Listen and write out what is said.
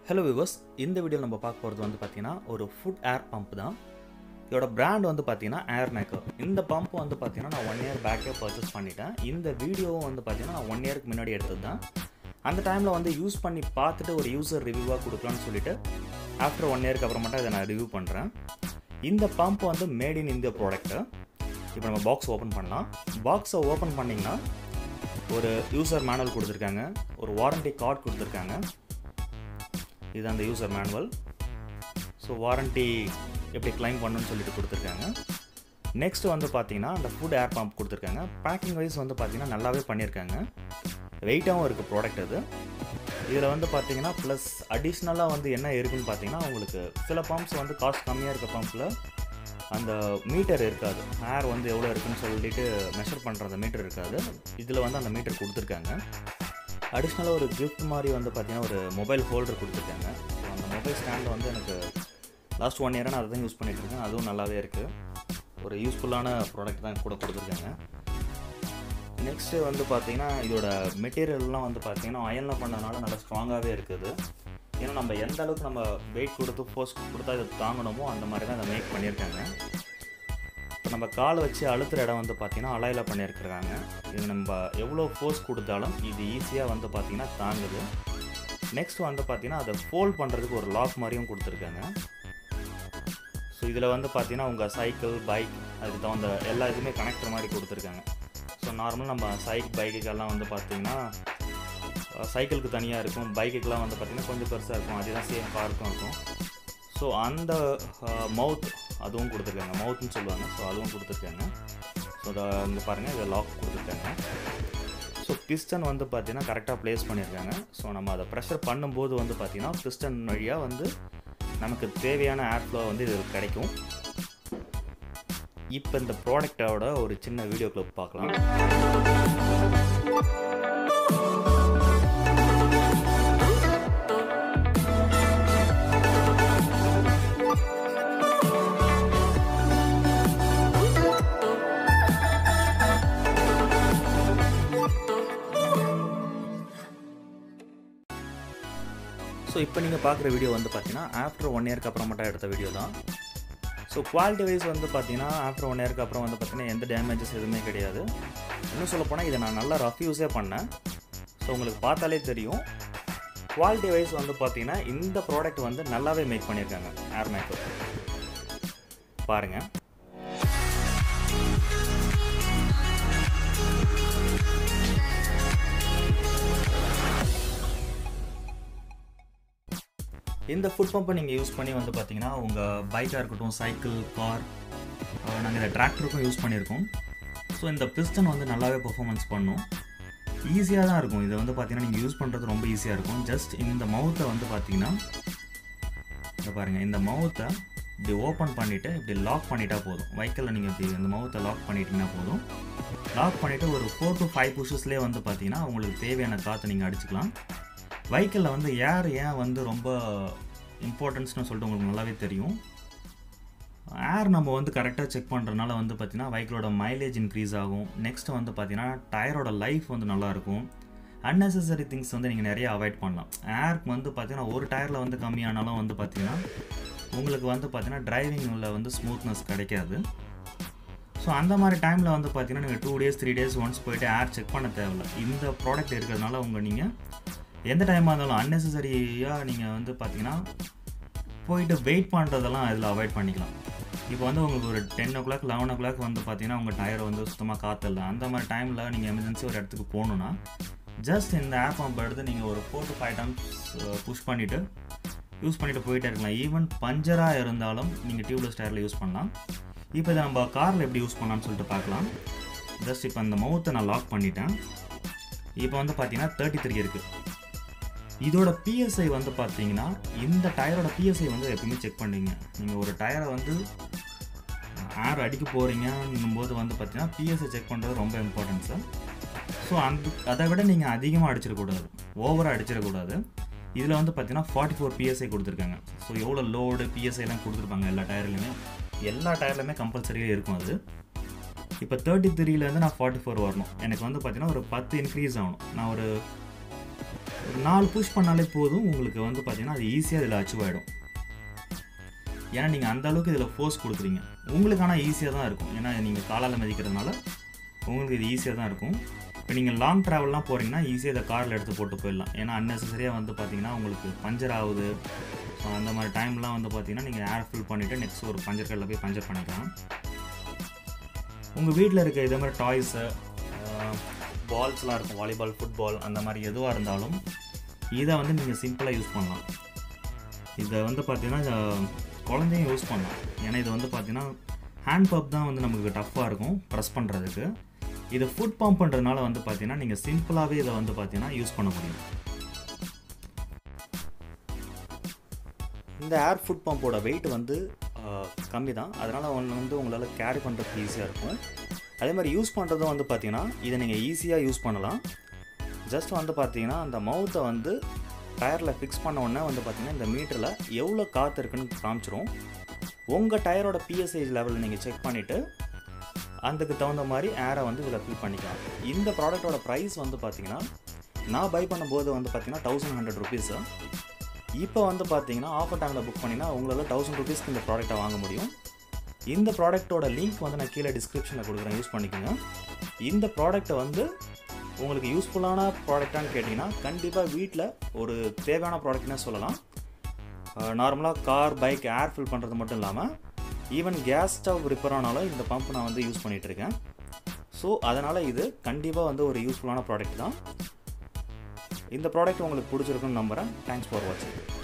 hello viewers இந்த வீடியோவில் நம்ம பார்க்க போகிறது வந்து பார்த்தீங்கன்னா ஒரு ஃபுட் ஏர் பம்ப் தான் இதோட பிராண்ட் வந்து பார்த்தீங்கன்னா ஏர் மேக்கர் இந்த பம்ப் வந்து பார்த்தீங்கன்னா நான் ஒன் இயர் பேக்கே பர்ச்சேஸ் பண்ணிட்டேன் இந்த வீடியோவும் வந்து பார்த்தீங்கன்னா நான் ஒன் இயருக்கு முன்னாடி எடுத்தது தான் அந்த டைமில் வந்து யூஸ் பண்ணி பார்த்துட்டு ஒரு யூசர் ரிவ்யூவாக கொடுக்கலான்னு சொல்லிட்டு ஆஃப்டர் ஒன் இயருக்கு அப்புறமேட்டா இதை நான் ரிவ்யூ பண்ணுறேன் இந்த பம்ப் வந்து மேட் இன் இந்தியா ப்ராடக்ட்டு இப்போ நம்ம பாக்ஸ் ஓப்பன் பண்ணலாம் பாக்ஸை ஓப்பன் பண்ணிங்கன்னா ஒரு யூசர் மேனுவல் கொடுத்துருக்காங்க ஒரு வாரண்டி கார்டு கொடுத்துருக்காங்க இது அந்த யூசர் மேனுவல் ஸோ வாரண்டி எப்படி கிளைம் பண்ணணும்னு சொல்லிட்டு கொடுத்துருக்காங்க நெக்ஸ்ட் வந்து பார்த்தீங்கன்னா அந்த ஃபுட் ஏர் பம்ப் கொடுத்துருக்காங்க பேக்கிங் வைஸ் வந்து பார்த்தீங்கன்னா நல்லாவே பண்ணியிருக்காங்க வெயிட்டாகவும் இருக்குது ப்ராடக்ட் அது இதில் வந்து பார்த்தீங்கன்னா ப்ளஸ் அடிஷ்னலாக வந்து என்ன இருக்குன்னு பார்த்தீங்கன்னா உங்களுக்கு சில பம்ப்ஸ் வந்து காஸ்ட் கம்மியாக இருக்க பம்பில் அந்த மீட்டர் இருக்காது ஏர் வந்து எவ்வளோ இருக்குன்னு சொல்லிட்டு மெஷர் பண்ணுற அந்த மீட்டர் இருக்காது இதில் வந்து அந்த மீட்டர் கொடுத்துருக்காங்க அடிஷ்னலாக ஒரு கிஃப்ட் மாதிரி வந்து பார்த்தீங்கன்னா ஒரு மொபைல் ஹோல்டர் கொடுத்துருக்காங்க ஸோ அந்த மொபைல் ஸ்டாண்ட் வந்து எனக்கு லாஸ்ட் ஒன் இயராக நான் அதை தான் யூஸ் பண்ணிகிட்டு இருக்கேன் அதுவும் நல்லாவே இருக்குது ஒரு யூஸ்ஃபுல்லான ப்ராடக்ட் தான் கூட கொடுத்துருக்காங்க நெக்ஸ்ட்டு வந்து பார்த்தீங்கன்னா இதோட மெட்டீரியல்லாம் வந்து பார்த்தீங்கன்னா அயனில் பண்ணனால நல்லா ஸ்ட்ராங்காகவே இருக்குது ஏன்னா நம்ம எந்த அளவுக்கு நம்ம வெயிட் கொடுத்து ஃபோர்ஸ் கொடுத்தா இது தாங்கணுமோ அந்த மாதிரி தான் அதை மேக் பண்ணியிருக்காங்க இப்போ நம்ம காலை வச்சு அழுத்துற இடம் வந்து பார்த்தீங்கன்னா அலையில் பண்ணியிருக்கிறாங்க இது நம்ம எவ்வளோ ஃபோர்ஸ் கொடுத்தாலும் இது ஈஸியாக வந்து பார்த்திங்கன்னா தாங்குது நெக்ஸ்ட் வந்து பார்த்திங்கன்னா அதை ஃபோல்ட் பண்ணுறதுக்கு ஒரு லாக் மாதிரியும் கொடுத்துருக்காங்க ஸோ இதில் வந்து பார்த்தீங்கன்னா உங்கள் சைக்கிள் பைக் அதுக்கு தகுந்த எல்லா இதுவுமே கனெக்டர் மாதிரி கொடுத்துருக்காங்க ஸோ நார்மல் நம்ம சைக் பைக்குக்கெல்லாம் வந்து பார்த்திங்கன்னா சைக்கிளுக்கு தனியாக இருக்கும் பைக்குக்கெலாம் வந்து பார்த்திங்கன்னா கொஞ்சம் பெருசாக இருக்கும் அதுதான் சேம் பார்க்கும் இருக்கும் ஸோ அந்த மவுத் அதுவும் கொடுத்துருக்காங்க மவுத்னு சொல்லுவாங்க ஸோ அதுவும் கொடுத்துருக்காங்க ஸோ அதை இங்கே பாருங்கள் இதை லாக் கொடுத்துருக்காங்க ஸோ பிஸ்டன் வந்து பார்த்தீங்கன்னா கரெக்டாக ப்ளேஸ் பண்ணியிருக்காங்க ஸோ நம்ம அதை ப்ரெஷர் பண்ணும்போது வந்து பார்த்திங்கன்னா பிஸ்டன் வழியாக வந்து நமக்கு தேவையான ஏர் ஃப்ளோ வந்து இது கிடைக்கும் இப்போ இந்த ப்ராடக்டோட ஒரு சின்ன வீடியோ கிளிப் பார்க்கலாம் ஸோ இப்போ நீங்கள் பார்க்குற வீடியோ வந்து பார்த்தீங்கன்னா ஆஃப்டர் ஒன் இயர்க்கு அப்புறமேட்டா எடுத்த வீடியோ தான் ஸோ குவாலிட்டி வைஸ் வந்து பார்த்தீங்கன்னா ஆஃப்டர் ஒன் இயர்க்கு அப்புறம் வந்து பார்த்தீங்கன்னா எந்த டேமேஜஸ் எதுவுமே கிடையாது இன்னும் சொல்ல போனால் இதை நான் நல்லா ரஃப் யூஸே பண்ணேன் ஸோ உங்களுக்கு பார்த்தாலே தெரியும் குவாலிட்டி வைஸ் வந்து பார்த்தீங்கன்னா இந்த ப்ராடக்ட் வந்து நல்லாவே மேக் பண்ணியிருக்காங்க ஏர் மேக்கப் பாருங்கள் இந்த ஃபுட் பம்பை நீங்கள் யூஸ் பண்ணி வந்து பார்த்தீங்கன்னா உங்கள் பைக்காக இருக்கட்டும் சைக்கிள் கார் நாங்கள் இந்த டிராக்டருக்கும் யூஸ் பண்ணியிருக்கோம் ஸோ இந்த பிஸ்டன் வந்து நல்லாவே பெர்ஃபார்மன்ஸ் பண்ணும் ஈஸியாக தான் இருக்கும் இதை வந்து பார்த்தீங்கன்னா நீங்கள் யூஸ் பண்ணுறது ரொம்ப ஈஸியாக இருக்கும் ஜஸ்ட் இந்த மவுத்தை வந்து பார்த்தீங்கன்னா இதை பாருங்கள் இந்த மவுத்தை இப்படி ஓப்பன் பண்ணிவிட்டு இப்படி லாக் பண்ணிட்டா போதும் வைக்கலில் நீங்கள் இப்படி இந்த மவுத்தை லாக் பண்ணிட்டீங்கன்னா போதும் லாக் பண்ணிவிட்டு ஒரு ஃபோர் டு ஃபைவ் புஷஸ்லேயே வந்து பார்த்தீங்கன்னா உங்களுக்கு தேவையான காற்றை நீங்கள் அடிச்சுக்கலாம் வைக்கலில் வந்து ஏர் ஏன் வந்து ரொம்ப இம்பார்ட்டன்ஸ்னு சொல்லிட்டு உங்களுக்கு நல்லாவே தெரியும் ஏர் நம்ம வந்து கரெக்டாக செக் பண்ணுறதுனால வந்து பார்த்திங்கன்னா வைக்கிளோட மைலேஜ் இன்க்ரீஸ் ஆகும் நெக்ஸ்ட் வந்து பார்த்திங்கன்னா டயரோட லைஃப் வந்து நல்லாயிருக்கும் அன்னெசரி திங்ஸ் வந்து நீங்கள் நிறைய அவாய்ட் பண்ணலாம் ஏர்க்கு வந்து பார்த்திங்கன்னா ஒரு டயரில் வந்து கம்மியானாலும் வந்து பார்த்திங்கன்னா உங்களுக்கு வந்து பார்த்திங்கன்னா டிரைவிங்கில் வந்து ஸ்மூத்னஸ் கிடைக்காது ஸோ அந்த மாதிரி டைமில் வந்து பார்த்திங்கன்னா நீங்கள் two days three days once போயிட்டு ஏர் செக் பண்ண தேவையில்ல இந்த ப்ராடக்ட் இருக்கிறதுனால உங்கள் நீங்கள் எந்த டைமாக இருந்தாலும் அன்னெசரியாக நீங்கள் வந்து பார்த்தீங்கன்னா போயிட்டு வெயிட் பண்ணுறதெல்லாம் இதில் அவாய்ட் பண்ணிக்கலாம் இப்போ வந்து உங்களுக்கு ஒரு ten o'clock eleven o'clock வந்து பார்த்தீங்கன்னா உங்கள் டயர் வந்து சுத்தமாக காற்றில்ல அந்த மாதிரி டைமில் நீங்கள் எமர்ஜென்சி ஒரு இடத்துக்கு போகணுன்னா ஜஸ்ட் இந்த ஆப் பம்ப் எடுத்து நீங்கள் ஒரு four to five times push பண்ணிவிட்டு யூஸ் பண்ணிவிட்டு போயிட்டே இருக்கலாம் ஈவன் பஞ்சராக இருந்தாலும் நீங்கள் டியூப்லெஸ் டயரில் யூஸ் பண்ணலாம் இப்போ இதை நம்ம காரில் எப்படி யூஸ் பண்ணலாம்னு சொல்லிட்டு பார்க்கலாம் ஜஸ்ட் இப்போ அந்த மவுத்தை நான் லாக் பண்ணிட்டேன் இப்போ வந்து பார்த்தீங்கன்னா தேர்ட்டி த்ரீ இருக்குது இதோட பிஎஸ்ஐ வந்து பார்த்தீங்கன்னா இந்த டயரோட பிஎஸ்ஐ வந்து எப்பவுமே செக் பண்ணுவீங்க நீங்கள் ஒரு டயரை வந்து ஏர் அடிக்க போகிறீங்கன்னும் போது வந்து பார்த்தீங்கன்னா பிஎஸ்ஐ செக் பண்ணுறது ரொம்ப இம்பார்ட்டன்ஸு ஸோ அந்த அதை விட நீங்கள் அதிகமாக அடிச்சிடக்கூடாது ஓவராக அடிச்சிடக்கூடாது இதில் வந்து பார்த்தீங்கன்னா ஃபார்ட்டி ஃபோர் பிஎஸ்ஐ கொடுத்துருக்காங்க ஸோ எவ்வளோ லோடு பிஎஸ்ஐலாம் கொடுத்துருப்பாங்க எல்லா டயர்லையுமே எல்லா டயர்லையுமே கம்பல்சரியாக இருக்கும் அது இப்போ தேர்ட்டி த்ரீலேருந்து நான் ஃபார்ட்டி ஃபோர் வரணும் எனக்கு வந்து பார்த்தீங்கன்னா ஒரு பத்து இன்க்ரீஸ் ஆகணும் நான் ஒரு ஒரு நாலு புஷ் பண்ணாலே போதும் உங்களுக்கு வந்து பார்த்தீங்கன்னா அது ஈஸியாக இதில் அச்சீவ் ஆகிடும் ஏன்னா நீங்கள் அந்த அளவுக்கு இதில் ஃபோர்ஸ் கொடுக்குறீங்க உங்களுக்கு ஆனால் ஈஸியாக தான் இருக்கும் ஏன்னா நீங்கள் காலால் மிதிக்கிறதுனால உங்களுக்கு இது ஈஸியாக தான் இருக்கும் இப்போ நீங்கள் லாங் ட்ராவல்லாம் போகிறீங்கன்னா ஈஸியாக இதை காரில் எடுத்து போட்டு போயிடலாம் ஏன்னா அன்னெசரியாக வந்து பார்த்தீங்கன்னா உங்களுக்கு பஞ்சர் ஆகுது ஸோ அந்த மாதிரி டைம்லாம் வந்து பார்த்தீங்கன்னா நீங்கள் ஏர் ஃபில் பண்ணிவிட்டு நெக்ஸ்ட் ஒரு பஞ்சர் கல்லில் போய் பஞ்சர் பண்ணிக்கலாம் உங்கள் வீட்டில் இருக்க இதே மாதிரி டாய்ஸு பால்ஸ்லாம் இருக்கும் வாலிபால் ஃபுட்பால் அந்த மாதிரி எதுவாக இருந்தாலும் இதை வந்து நீங்கள் சிம்பிளாக யூஸ் பண்ணலாம் இதை வந்து பார்த்தீங்கன்னா குழந்தையும் யூஸ் பண்ணலாம் ஏன்னா இது வந்து பார்த்தீங்கன்னா ஹேண்ட் பம்ப் தான் வந்து நமக்கு டஃப்பாக இருக்கும் ப்ரெஸ் பண்ணுறதுக்கு இது ஃபுட் பம்ப் பண்ணுறதுனால வந்து பார்த்தீங்கன்னா நீங்கள் சிம்பிளாகவே இதை வந்து பார்த்தீங்கன்னா யூஸ் பண்ண முடியும் இந்த ஏர் ஃபுட் பம்போட வெயிட் வந்து கம்மி தான் அதனால் ஒன்று வந்து உங்களால் கேரி பண்ணுறதுக்கு ஈஸியாக இருக்கும் அதே மாதிரி யூஸ் பண்ணுறதும் வந்து பார்த்தீங்கன்னா இதை நீங்கள் ஈஸியாக யூஸ் பண்ணலாம் ஜஸ்ட் வந்து பார்த்தீங்கன்னா அந்த மவுத்தை வந்து டயரில் ஃபிக்ஸ் பண்ண உடனே வந்து பார்த்தீங்கன்னா இந்த மீட்டரில் எவ்வளோ காற்று இருக்குன்னு காமிச்சிரும் உங்கள் டயரோட பிஎஸ்ஐ லெவல் நீங்கள் செக் பண்ணிவிட்டு அதுக்கு தகுந்த மாதிரி ஏரை வந்து இதில் ஃபில் பண்ணிக்கலாம் இந்த ப்ராடக்ட்டோட ப்ரைஸ் வந்து பார்த்தீங்கன்னா நான் பை பண்ணும்போது வந்து பார்த்தீங்கன்னா தௌசண்ட் ஹண்ட்ரட் ருபீஸு இப்போ வந்து பார்த்தீங்கன்னா ஆஃபர் டைமில் புக் பண்ணினா உங்களால் தௌசண்ட் ருபீஸ்க்கு இந்த ப்ராடக்ட்டை வாங்க முடியும் இந்த ப்ராடக்ட்டோட லிங்க் வந்து நான் கீழே டிஸ்கிரிப்ஷனில் கொடுக்குறேன் யூஸ் பண்ணிக்கோங்க இந்த ப்ராடக்ட்டை வந்து உங்களுக்கு யூஸ்ஃபுல்லான ப்ராடக்டான்னு கேட்டிங்கன்னா கண்டிப்பாக வீட்டில் ஒரு தேவையான ப்ராடக்ட்னே சொல்லலாம் நார்மலாக கார் பைக் ஏர் ஃபில் பண்ணுறது மட்டும் இல்லாமல் ஈவன் கேஸ் ஸ்டவ் ரிப்பேர் ஆனாலும் இந்த பம்ப் நான் வந்து யூஸ் பண்ணிகிட்ருக்கேன் ஸோ அதனால் இது கண்டிப்பாக வந்து ஒரு யூஸ்ஃபுல்லான ப்ராடக்ட் தான் இந்த ப்ராடக்ட் உங்களுக்கு பிடிச்சிருக்குன்னு நம்புகிறேன் தேங்க்ஸ் ஃபார் வாட்சிங்